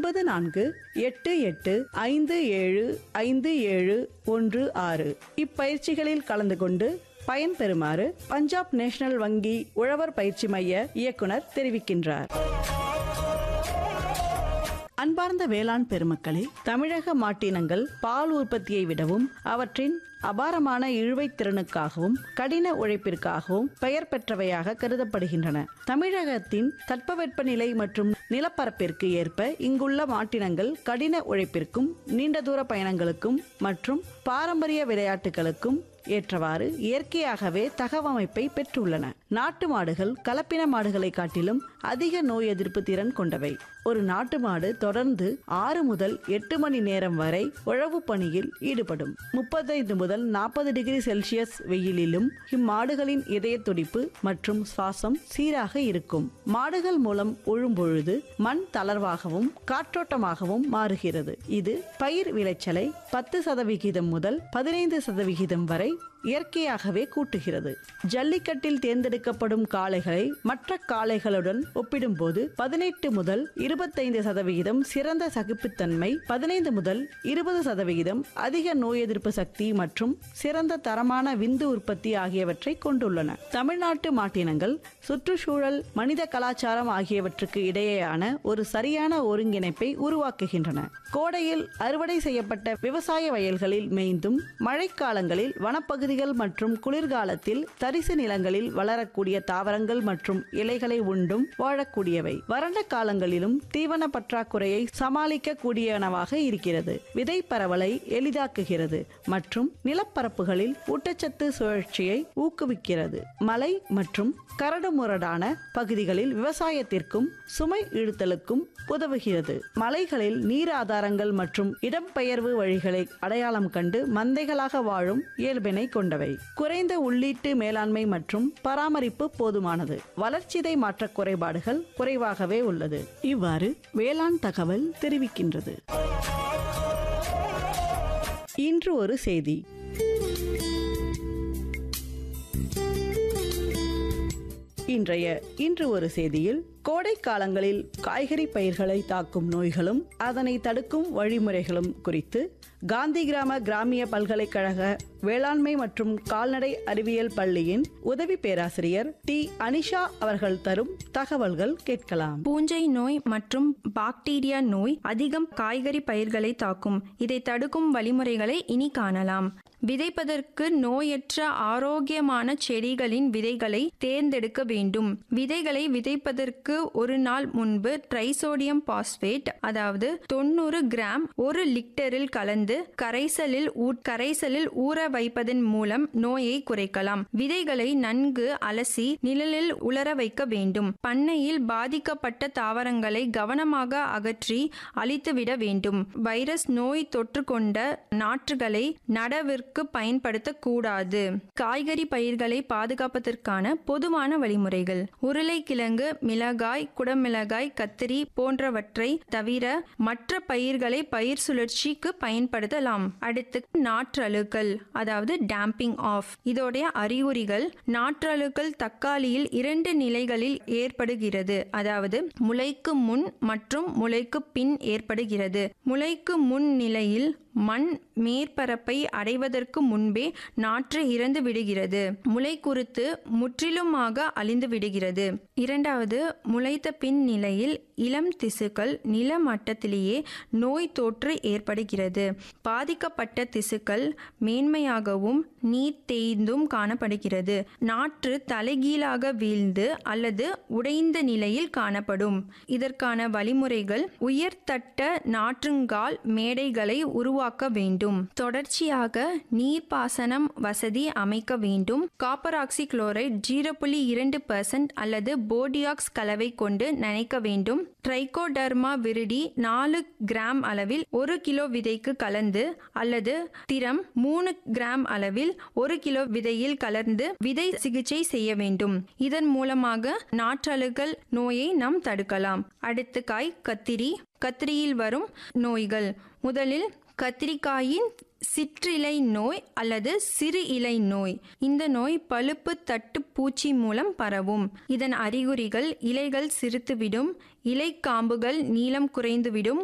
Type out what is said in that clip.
ஒன்பது நான்கு எட்டு எட்டு ஐந்து ஏழு ஐந்து ஏழு ஒன்று ஆறு இப்பயிற்சிகளில் கலந்து கொண்டு பயன்பெறுமாறு பஞ்சாப் நேஷனல் வங்கி உழவர் பயிற்சி மைய இயக்குனர் தெரிவிக்கின்றார் அன்பார்ந்த வேளாண் பெருமக்களே தமிழக மாட்டினங்கள் பால் உற்பத்தியை விடவும் அவற்றின் அபாரமான இழுவைத் திறனுக்காகவும் கடின உழைப்பிற்காகவும் பெயர் பெற்றவையாக கருதப்படுகின்றன தமிழகத்தின் தட்பவெப்பநிலை மற்றும் நிலப்பரப்பிற்கு ஏற்ப இங்குள்ள மாட்டினங்கள் கடின உழைப்பிற்கும் நீண்ட தூர பயணங்களுக்கும் மற்றும் பாரம்பரிய விளையாட்டுகளுக்கும் ஏற்றவாறு இயற்கையாகவே தகவமைப்பை பெற்றுள்ளன நாட்டு மாடுகள் கலப்பின மாடுகளை காட்டிலும் அதிக நோய் எதிர்ப்பு திறன் கொண்டவை ஒரு நாட்டு மாடு தொடர்ந்து ஆறு முதல் எட்டு மணி நேரம் வரை உழவு பணியில் ஈடுபடும் முப்பத்தைந்து முதல் நாற்பது டிகிரி செல்சியஸ் வெயிலிலும் இம்மாடுகளின் இதய துடிப்பு மற்றும் சுவாசம் சீராக இருக்கும் மாடுகள் மூலம் உழும்பொழுது மண் தளர்வாகவும் காற்றோட்டமாகவும் மாறுகிறது இது பயிர் விளைச்சலை பத்து சதவிகிதம் முதல் பதினைந்து சதவிகிதம் வரை இயற்கையாகவே கூட்டுகிறது ஜல்லிக்கட்டில் தேர்ந்தெடுக்கப்படும் காளைகளை மற்ற காளைகளுடன் ஒப்பிடும்போது பதினெட்டு முதல் இருபத்தைந்து சதவிகிதம் சிறந்த சகிப்புத்தன்மை பதினைந்து முதல் இருபது சதவிகிதம் அதிக நோய் எதிர்ப்பு சக்தி மற்றும் சிறந்த தரமான விந்து உற்பத்தி ஆகியவற்றை கொண்டுள்ளன தமிழ்நாட்டு மாட்டினங்கள் சுற்றுச்சூழல் மனித கலாச்சாரம் ஆகியவற்றுக்கு இடையேயான ஒரு சரியான ஒருங்கிணைப்பை உருவாக்குகின்றன கோடையில் அறுவடை செய்யப்பட்ட விவசாய வயல்களில் மேய்ந்தும் மழைக்காலங்களில் வனப்பகுதிகள் மற்றும் குளிர்காலத்தில் தரிசு நிலங்களில் வளரக்கூடிய தாவரங்கள் மற்றும் இலைகளை உண்டும் வாழக்கூடியவை வறண்ட காலங்களிலும் தீவன பற்றாக்குறையை சமாளிக்க கூடியனவாக இருக்கிறது விதை பரவலை எளிதாக்குகிறது மற்றும் நிலப்பரப்புகளில் ஊட்டச்சத்து சுழற்சியை ஊக்குவிக்கிறது மலை மற்றும் கரடுமுரடான பகுதிகளில் விவசாயத்திற்கும் சுமை இழுத்தலுக்கும் உதவுகிறது மலைகளில் நீர் ஆதாரங்கள் மற்றும் இடம்பெயர்வு வழிகளை அடையாளம் கண்டு மந்தைகளாக வாழும் இயல்பினை கொண்டவை குறைந்த உள்ளீட்டு மேலாண்மை மற்றும் பராமரிப்பு போதுமானது வளர்ச்சிதை மாற்ற குறைபாடுகள் குறைவாகவே உள்ளது இவ்வாறு வேளாண் தகவல் தெரிவிக்கின்றது இன்று ஒரு செய்தி இன்றைய இன்று ஒரு செய்தியில் கோடை காலங்களில் காய்கறி பயிர்களை தாக்கும் நோய்களும் அதனை தடுக்கும் வழிமுறைகளும் குறித்து காந்தி கிராம கிராமிய பல்கலைக்கழக வேளாண்மை மற்றும் கால்நடை அறிவியல் பள்ளியின் உதவி பேராசிரியர் டி அனிஷா அவர்கள் தரும் தகவல்கள் கேட்கலாம் பூஞ்சை நோய் மற்றும் பாக்டீரியா நோய் அதிகம் காய்கறி பயிர்களை தாக்கும் இதை தடுக்கும் வழிமுறைகளை இனி காணலாம் விதைப்பதற்கு நோயற்ற ஆரோக்கியமான செடிகளின் விதைகளை தேர்ந்தெடுக்க வேண்டும் விதைகளை விதைப்பதற்கு ஒரு நாள் முன்பு ட்ரைசோடியம் பாஸ்பேட் அதாவது தொண்ணூறு கிராம் ஒரு லிட்டரில் கலந்து கரைசலில் ஊ- கரைசலில் ஊற வைப்பதன் மூலம் நோயை குறைக்கலாம் விதைகளை நன்கு அலசி நிழலில் உலர வைக்க வேண்டும் பண்ணையில் பாதிக்கப்பட்ட தாவரங்களை கவனமாக அகற்றி அழித்துவிட வேண்டும் வைரஸ் நோய் தொற்று கொண்ட நாற்றுகளை நடவிற்கு பயன்படுத்தக்கூடாது காய்கறி பயிர்களை பாதுகாப்பதற்கான பொதுவான வழிமுறைகள் உருளைக்கிழங்கு மிளகாய் குடமிளகாய் கத்திரி போன்றவற்றை தவிர மற்ற பயிர்களை பயிர் சுழற்சிக்கு பயன்படுத்தலாம் அடுத்து நாற்றழுக்கல் அதாவது டேம்பிங் ஆஃப் இதோடைய அறிகுறிகள் நாற்றழுக்கல் தக்காளியில் இரண்டு நிலைகளில் ஏற்படுகிறது அதாவது முளைக்கு முன் மற்றும் முளைக்கு பின் ஏற்படுகிறது முளைக்கு முன் நிலையில் மண் மேற்பரப்பை அடைவதற்கு முன்பே நாற்று இறந்து விடுகிறது முளை குருத்து முற்றிலுமாக அழிந்து விடுகிறது இரண்டாவது முளைத்த பின் நிலையில் இளம் திசுக்கள் நில மட்டத்திலேயே நோய் தொற்று ஏற்படுகிறது பாதிக்கப்பட்ட திசுக்கள் மேன்மையாகவும் நீர் தேய்ந்தும் காணப்படுகிறது நாற்று தலைகீழாக வீழ்ந்து அல்லது உடைந்த நிலையில் காணப்படும் இதற்கான வழிமுறைகள் உயர்தட்ட நாற்றுங்கால் மேடைகளை உருவாக்க வேண்டும் தொடர்ச்சியாக நீர்ப்பாசனம் வசதி அமைக்க வேண்டும் காப்பர் ஆக்சி குளோரைட் ஜீரோ புள்ளி இரண்டு பர்சன்ட் அல்லது போடியாக்ஸ் கலவை கொண்டு நனைக்க வேண்டும் ட்ரைகோடர்மா விரிடி நாலு கிராம் அளவில் ஒரு கிலோ விதைக்கு கலந்து அல்லது திரம் மூணு கிராம் அளவில் ஒரு கிலோ விதையில் கலந்து விதை சிகிச்சை செய்ய வேண்டும் இதன் மூலமாக நாற்றழுகல் நோயை நாம் தடுக்கலாம் அடுத்து காய் கத்திரி கத்திரியில் வரும் நோய்கள் முதலில் கத்திரிக்காயின் சிற்றிலை நோய் அல்லது சிறு இலை நோய் இந்த நோய் பழுப்பு தட்டு பூச்சி மூலம் பரவும் இதன் அறிகுறிகள் இலைகள் சிறுத்துவிடும் இலைக்காம்புகள் நீளம் குறைந்துவிடும்